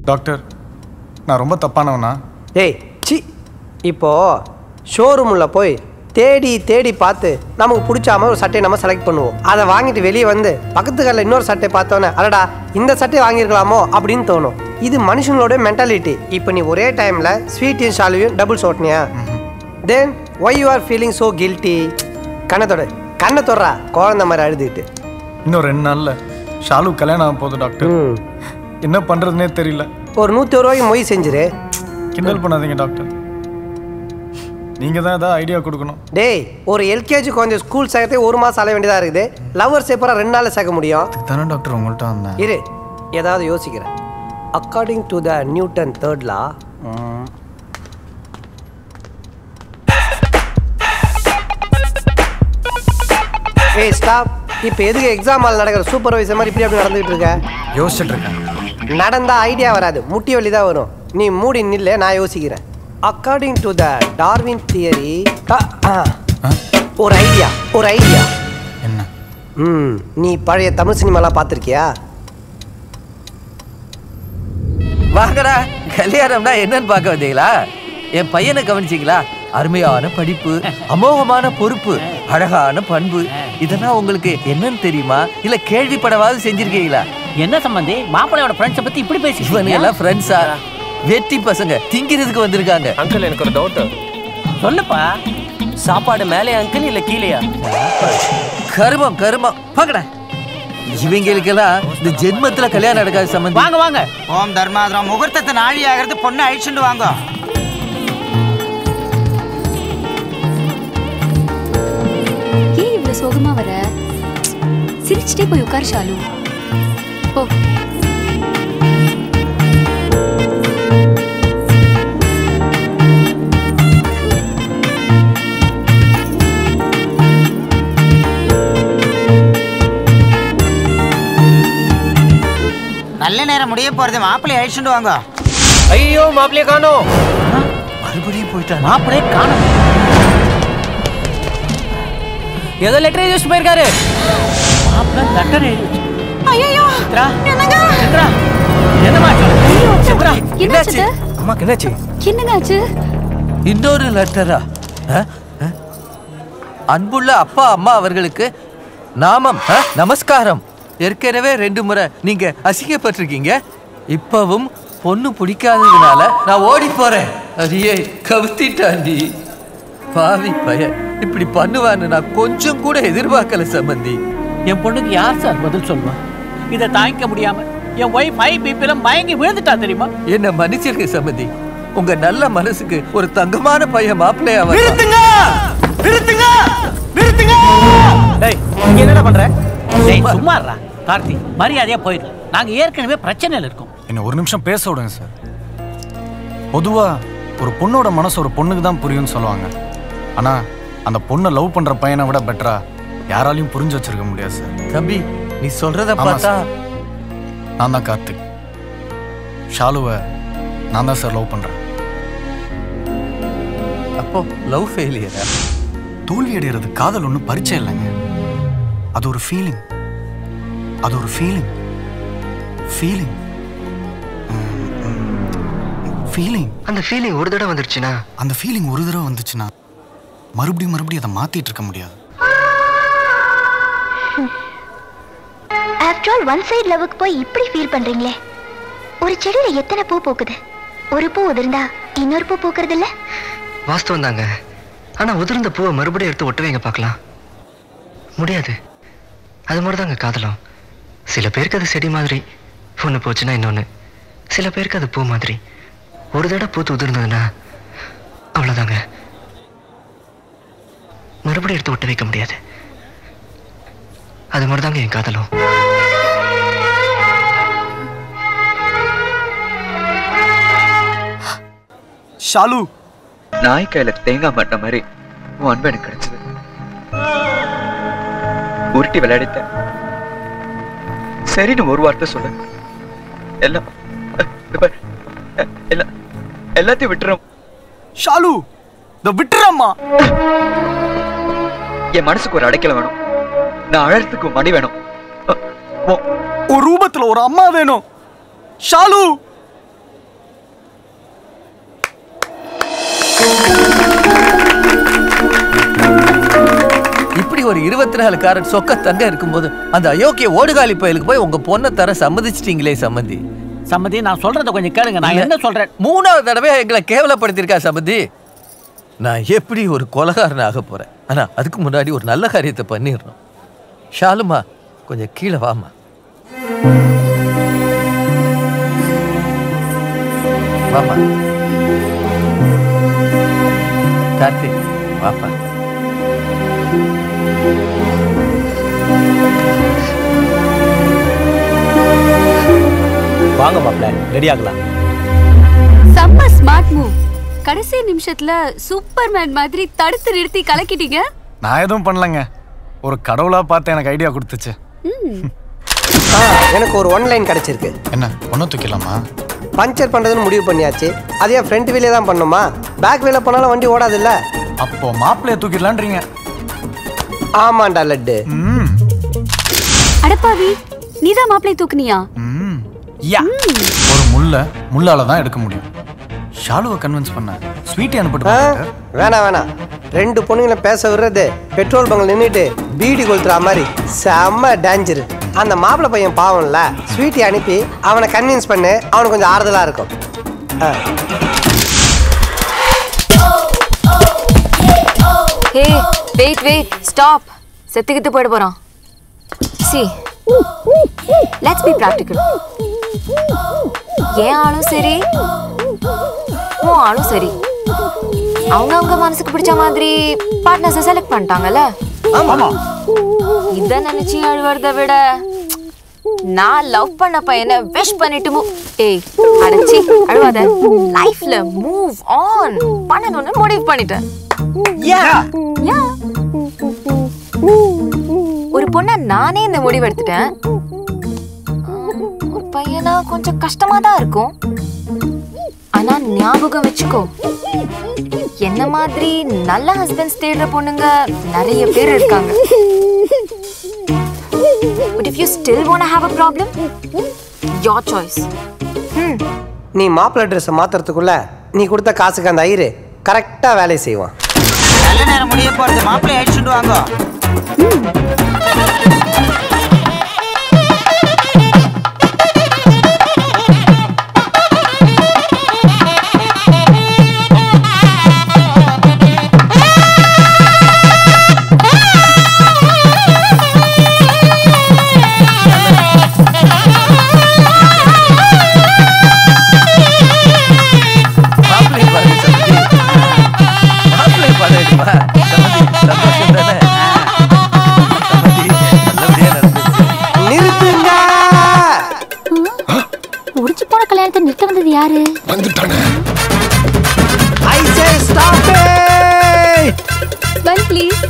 Doctor நான் ரொம்ப தப்பானவனா ஏய் சி இப்போ ஷோரூமில் போய் தேடி தேடி பார்த்து நமக்கு பிடிச்சாம ஒரு சட்டையை நம்ம செலக்ட் பண்ணுவோம் அதை வாங்கிட்டு வெளியே வந்து பக்கத்து கடையில் இன்னொரு சட்டை பார்த்தோன்னே அடடா இந்த சட்டை வாங்கியிருக்கலாமோ அப்படின்னு தோணும் இது மனுஷங்களோட மென்டாலிட்டி இப்போ நீ ஒரே டைமில் ஸ்வீட்டையும் ஷாலுவையும் டபுள் ஓட்டினியா then why you are feeling so guilty கண்ணத்தோட கண்ணை தொடுறா குழந்த மாதிரி அழுதுகிட்டு இன்னும் ரெண்டு நாளில் ஷாலு கல்யாணம் ஆக போகுது டாக்டர் என்ன பண்ணுறதுனே தெரியல ஒரு நூற்றி ஒரு ரூபாய்க்கு மொய் செஞ்சிரு கிண்டல் பண்ணாதீங்க டாக்டர் நீங்கள் தான் ஏதாவது ஐடியா கொடுக்கணும் டேய் ஒரு எல்கேஜி கொஞ்சம் ஸ்கூல் சேர்த்தே ஒரு மாதம் அலைய வேண்டியதாக இருக்குது லவ்வர்ஸ் எப்பறம் ரெண்டு நாளில் சேர்க்க முடியும் தானே டாக்டர் உங்கள்கிட்ட வந்தேன் இரு ஏதாவது யோசிக்கிறேன் according to the Newton third law ஏய் ஸ்டாப் இப்போ எதுக்கு எக்ஸாம் ஹால் நடக்கிற சூப்பர்வைசர் மாதிரி இப்படி அப்படி நடந்துகிட்டு இருக்க யோசிச்சுட்டு இருக்கேன் நடந்தா ஐடியா வராது முட்டி வலி தான் வரும் நீ மூடி நில்லு நான் யோசிக்கிறேன் according to the Darwin theory ஒரு ஐடியா ஒரு ஐடியா என்ன ம் நீ பழைய தமிழ் சினிமாலாம் பார்த்துருக்கியா வாங்கடா கல்யாணம்னா என்னன்னு பார்க்க வந்தீங்களா என் பையனை கவனிச்சிங்களா அருமையான படிப்பு அமோகமான பொறுப்பு அழகான பண்பு இதெல்லாம் உங்களுக்கு என்னன்னு தெரியுமா இல்ல கேள்விப்படவாது செஞ்சிருக்கீங்களா என்ன சம்பந்தி மாப்பிள்ளையோட ஃப்ரெண்ட்ஸை பத்தி இப்படி பேசி இவனுங்க எல்லாம் ஃப்ரெண்ட்ஸா வெட்டி பசங்க திங்கிறதுக்கு வந்திருக்காங்க அங்கிள் எனக்கு ஒரு டவுட் சொல்லுப்பா சாப்பாடு மேலே அங்கிள் இல்ல கீழேயா கருமம் கருமம் பாக்கடா இவங்களுக்கெல்லாம் இந்த ஜென்மத்துல கல்யாணம் நடக்காது சம்பந்தி வாங்க வாங்க ஓம் தர்மாதிரம் முகூர்த்தத்தை நாழி ஆகிறது பொண்ணை அழிச்சுட்டு வாங்க ஏன் இவ்வளவு சோகமா வர சிரிச்சுட்டே போய் உட்கார் ஷாலு போ நல்ல நேரம் முடிய போறது மாப்பிள்ளை அழிச்சுட்டு வாங்க ஐயோ மாப்பிளைய காணோம் மறுபடியும் போயிட்டான் மாப்பிள்ளையே காணும் ஏதோ லெட்டர் எழுதி வச்சு போயிருக்காரு மாப்பிள்ளை லெட்டர் எழுதி வச்சு ஐயோ சித்ரா சித்ரா என்னமா சித்ரா என்னாச்சு அம்மாக்கு என்னாச்சு என்னங்க ஆச்சு இன்னொரு லெட்டரா அன்புள்ள அப்பா அம்மா அவர்களுக்கு நாமம் அ, நமஸ்காரம் ஏற்கனவே ரெண்டு முறை நீங்க அசிங்கப்பட்டிருக்கீங்க இப்பவும் பொண்ணு பிடிக்காததுனால நான் ஓடி போறேன் அடியே கவுத்திட்டாண்டி பாவி பையன் இப்படி பண்ணுவான்னு நான் கொஞ்சம் கூட எதிர்பார்க்கல சம்பந்தி என் பொண்ணுக்கு யார் சார் பதில் சொல்லுவா இதை தாங்கிக்க முடியாம என் ஒய்ஃப் ஹை பிபில மயங்கி விழுந்துட்டா தெரியுமா என்ன மன்னிச்சிருக்க சம்பந்தி உங்க நல்ல மனசுக்கு ஒரு தங்கமான பையன் மாப்பிள்ளையா வர நிறுத்துங்க நிறுத்துங்க நிறுத்துங்க டேய் இங்க என்னடா பண்ற டேய் சும்மா இருடா கார்த்தி மரியாதையா போயிடு நாங்க ஏற்கனவே பிரச்சனையில இருக்கோம் என்ன ஒரு நிமிஷம் பேச விடுங்க சார் பொதுவாக ஒரு பொண்ணோட மனசு ஒரு பொண்ணுக்கு தான் புரியும்னு சொல்லுவாங்க ஆனால் அந்த பொண்ணை லவ் பண்ணுற பையனை விட பெட்டரா யாராலையும் புரிஞ்சு வச்சிருக்க முடியாது சார் தம்பி நீ சொல்றத ஆமா பார்த்தா சார். நான் தான் கார்த்திக் ஷாலுவை நான் தான் சார் லவ் பண்ணுறேன் அப்போ லவ் ஃபெயிலியரா தோல்வி அடைகிறது காதல் ஒன்றும் பரிச்சை இல்லைங்க அது ஒரு ஃபீலிங் அது ஒரு ஃபீலிங் ஃபீலிங் ஃபீலிங் அந்த ஃபீலிங் ஒரு தடவை வந்துருச்சுன்னா அந்த ஃபீலிங் ஒரு தடவை வந்துச்சுன்னா மறுபடியும் மறுபடியும் அதை மாத்திட்டு இருக்க முடியாது ஆஃப்டர் ஆல் ஒன் சைடு லவ்வுக்கு போய் இப்படி ஃபீல் பண்றீங்களே ஒரு செடியில எத்தனை பூ பூக்குது ஒரு பூ உதிர்ந்தா இன்னொரு பூ பூக்குறது இல்ல வாஸ்தவம் தாங்க ஆனா உதிர்ந்த பூவை மறுபடியும் எடுத்து ஒட்ட வைங்க பார்க்கலாம் முடியாது அது மாதிரி தாங்க காதலம் சில பேருக்கு அது செடி மாதிரி ஒன்று போச்சுன்னா இன்னொன்று சில பேருக்கு அது பூ மாதிரி ஒரு தடவை பூத்து உதிர்ந்ததுன்னா அவ்வளோதாங்க மறுபடியும் எடுத்து ஒட்ட வைக்க முடியாது அது மாதிரி தாங்க என் காதலும் ஷாலு நாய் கையில தேங்காய் மாட்ட மாதிரி உன் அன்பு எனக்கு கிடைச்சது உருட்டி விளையாடிட்டேன் சரின்னு ஒரு வார்த்தை சொல்லு எல்லாம் இது பாரு, எல்லாம் எல்லாத்தையும் விட்டுறோம் ஷாலு இந்த விட்டுறம்மா என் மனசுக்கு ஒரு அடைக்கல வேணும் நான் அழறதுக்கு ஒரு மணி வேணும் ஒரு ரூபத்துல ஒரு அம்மா வேணும் ஷாலு ஒரு இருபத்தி நாலு காரட் சொக்க தங்க இருக்கும்போது அந்த அயோக்கிய ஓடுகாலி பயலுக்கு போய் உங்க பொண்ணை தர சம்மதிச்சிட்டீங்களே சம்மந்தி சம்மதி நான் சொல்றத கொஞ்சம் கேளுங்க நான் என்ன சொல்றேன் மூணாவது தடவை எங்களை கேவலப்படுத்தியிருக்கா சம்மந்தி நான் எப்படி ஒரு கொலகாரன் ஆக போறேன் ஆனா அதுக்கு முன்னாடி ஒரு நல்ல காரியத்தை பண்ணிடணும் ஷாலுமா கொஞ்சம் கீழே வாமா வாமா கார்த்திக் வாப்பா வாங்க மாப்ள ரெடி ஆகலாம் செம்ம ஸ்மார்ட் மூவ் கடைசி நிமிஷத்துல சூப்பர்மேன் மாதிரி தடுத்து நிறுத்தி கலக்கிட்டீங்க நான் எதுவும் பண்ணலங்க ஒரு கடவுளா பார்த்து எனக்கு ஐடியா கொடுத்துச்சு ஆ எனக்கு ஒரு ஒன்லைன் கிடைச்சிருக்கு என்ன ஒன்றும் தூக்கலாமா பஞ்சர் பண்ணுறதுன்னு முடிவு பண்ணியாச்சு அது ஏன் ஃப்ரண்ட் வீலே தான் பண்ணுமா பேக் வீல போனாலும் வண்டி ஓடாதுல்ல அப்போ மாப்பிள்ளைய தூக்கிடலான்றீங்க ஆமாண்டா லட்டு அடப்பாவி நீதான் மாப்பிளை தூக்குனியா யா ஒரு முள்ள முள்ளால தான் எடுக்க முடியும் ஷாலுவை கன்வின்ஸ் பண்ண ஸ்வீட்டி அனுப்பிட்டு ஆ, போங்க. வேணாம் வேணாம் ரெண்டு பொண்ணுங்களை பேச விடுறது பெட்ரோல் பங்கில் நின்றுட்டு பீடி கொளுத்துற மாதிரி செம்ம டேஞ்சரு அந்த மாப்பிள்ளை பையன் பாவம்ல ஸ்வீட்டி அனுப்பி அவனை கன்வின்ஸ் பண்ணு அவனுக்கு கொஞ்சம் ஆறுதலாக இருக்கும் ஆ. ஹே வெயிட் வெயிட் ஸ்டாப் செத்துக்கிட்டு போயிட போறான் சி லெட்ஸ் பி ப்ராக்டிக்கல் என் ஆளும் சரி உன் ஆளும் சரி அவங்க அவங்க மனசுக்கு பிடிச்ச மாதிரி பார்ட்னர்ஸை செலக்ட் பண்ணிட்டாங்கல்ல இத நினைச்சு அழுவறத விட நான் லவ் பண்ண பையனை விஷ் பண்ணிட்டு move- ஏய் அடச்சி அழுவாத லைஃப்ல மூவ் ஆன் பண்ணணும்னு முடிவு பண்ணிட்டேன் Yeah. ஒரு பொண்ண நானே இந்த முடிவு எடுத்துட்டேன் ஒரு பையனா கொஞ்சம் கஷ்டமா தான் இருக்கும் ஆனா ஞாபகம் வச்சுக்கோ என்ன மாதிரி நல்ல ஹஸ்பண்ட்ஸ் தேடுற பொண்ணுங்க நிறைய பேர் இருக்காங்க but if you still want have a problem your choice நீ மாப்பிள்ளை ட்ரெஸ்ஸை மாத்துறதுக்குள்ள நீ கொடுத்த காசுக்கு அந்த ஐயரு கரெக்டாக வேலையை செய்வான் நல்ல நேரம் முடிய போறது மாப்பிள்ளை அடிச்சுட்டு வாங்க மாப்பிள்ளை பாரு சம்மந்தி மாப்பிள்ளை பாருமா சம்மந்தி சந்தோஷம் தானே சம்மந்தி நல்லபடியா நடந்துச்சு நிறுத்துங்க முடிச்சு போன கல்யாணத்தை நிறுத்த வந்தது யாரு I say stop it one please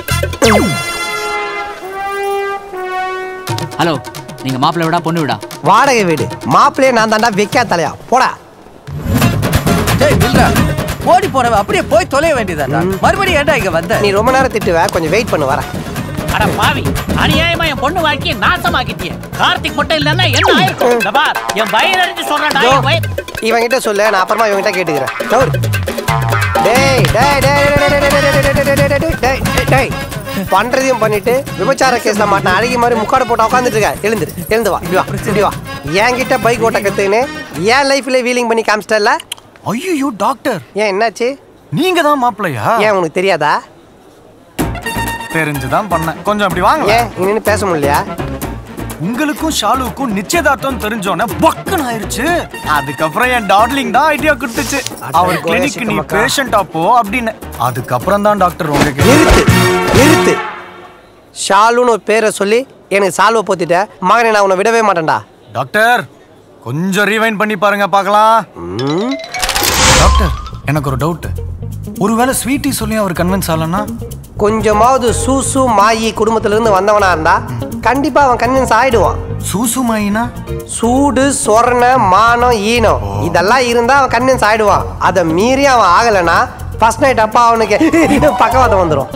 hello நீங்க மாப்பிள்ளை விடா பொண்ணு விடா வாடகை வீடு மாப்பிள்ளையே நான் தாண்டா வைக்கா தலையா போடா டேய் நில்றா ஓடி போனவன் அப்படியே போய் தொலைய வேண்டியதாடா மறுபடியும் ஏன்டா இங்க வந்த நீ ரொம்ப நேரம் திட்டுவ கொஞ்சம் வெயிட் பண்ணு வரேன் அட பாவி அநியாயமா என் பொண்ணு வாழ்க்கையை நாசமாக்கிட்டியே கார்த்திக் மட்டும் இல்லன்னா என்ன ஆயிருக்கும் இந்த பார் என் வயிறு அடிச்சு சொல்றேன்டா என் வயிறு இவன்கிட்ட சொல்லு நான் அப்புறமா இவன்கிட்ட கேட்டுக்கிறேன் கவுரு. டேய் டேய் டேய் டேய், டேய், டேய், டேய், டேய், டேய், டேய், டேய், டேய், டேய். பண்றதையும் பண்ணிட்டு விபச்சார கேஸ்ல மாட்டின அழகி மாதிரி முக்காடு போட்டு உட்காந்துட்டு இருக்க எழுந்துரு எழுந்து வா இப்படி வா இப்படி வா என்கிட்ட பைக் ஓட்ட கத்துக்கின்னு என் லைஃப்ல வீலிங் பண்ணி காமிச்சிட்டல ஐயோ டாக்டர் ஏன் என்னாச்சு நீங்க தான் மாப்பிள்ளையா ஏன் உனக்கு தெரியாதா தெரிஞ்சுதான் பண்ணேன் கொஞ்சம் அப்படி வாங்க ஏன் இங்க நின்னு பேச முடியலையா உங்களுக்கும் ஷாலுவுக்கும் நிச்சயதார்த்தம் தெரிஞ்சோன்னே பக்குன்னு ஆயிருச்சு அதுக்கப்புறம் என் டார்லிங் தான் ஐடியா கொடுத்துச்சு அவர் கோயா கிளினிக் நீ சிக்கமக்கா. பேஷண்டா போ அப்படின்னு அதுக்கப்புறம் தான் டாக்டர் உங்களுக்கு நிறுத்து நிறுத்து ஷாலுன்னு ஒரு பேரை சொல்லி எனக்கு சால்வை போத்திட்ட மகனை நான் உன்னை விடவே மாட்டேன்டா டாக்டர் கொஞ்சம் ரீவைண்ட் பண்ணி பாருங்க பார்க்கலாம் டாக்டர் எனக்கு ஒரு டவுட் ஒருவேளை ஸ்வீட்டி சொல்லி அவர் கன்வின்ஸ் ஆகலன்னா கொஞ்சமாவது சூசு மாயி குடும்பத்துல இருந்து வந்தவனா இருந்தா கண்டிப்பா அவன் கன்வின்ஸ் ஆயிடுவான் சூசு மாயினா சூடு சொரண மானம் ஈனம் இதெல்லாம் இருந்தா அவன் கன்வின்ஸ் ஆயிடுவான் அதை மீறி அவன் ஆகலைன்னா ஃபர்ஸ்ட் நைட் அப்பா அவனுக்கு பக்கவாதம் வந்துடும்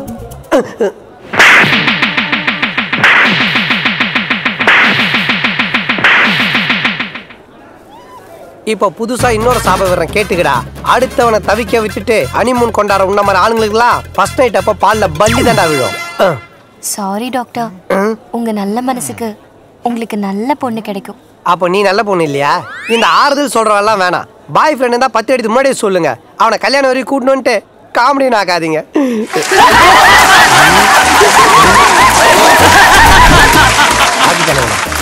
இப்போ புதுசா இன்னொரு சாபம் விடுறேன் கேட்டுக்கடா அடுத்தவனை தவிக்க விட்டுட்டு அனிமூன் கொண்டாட உன்ன மாதிரி ஆளுங்களுக்குலாம் ஃபர்ஸ்ட் நைட் அப்ப பால்ல பல்லி தாண்டா விழும் அஹ். சாரி டாக்டர் உங்க நல்ல மனசுக்கு உங்களுக்கு நல்ல பொண்ணு கிடைக்கும் அப்போ நீ நல்ல பொண்ணு இல்லையா இந்த ஆறுதல் சொல்றவெல்லாம் வேணாம் பாய் ஃப்ரெண்ட் இருந்தா பத்து எடுத்து முன்னாடியே சொல்லுங்க அவனை கல்யாணம் வரைக்கும் கூட்டணுன்ட்டு காமெடி நாக்காதீங்க அதுதானே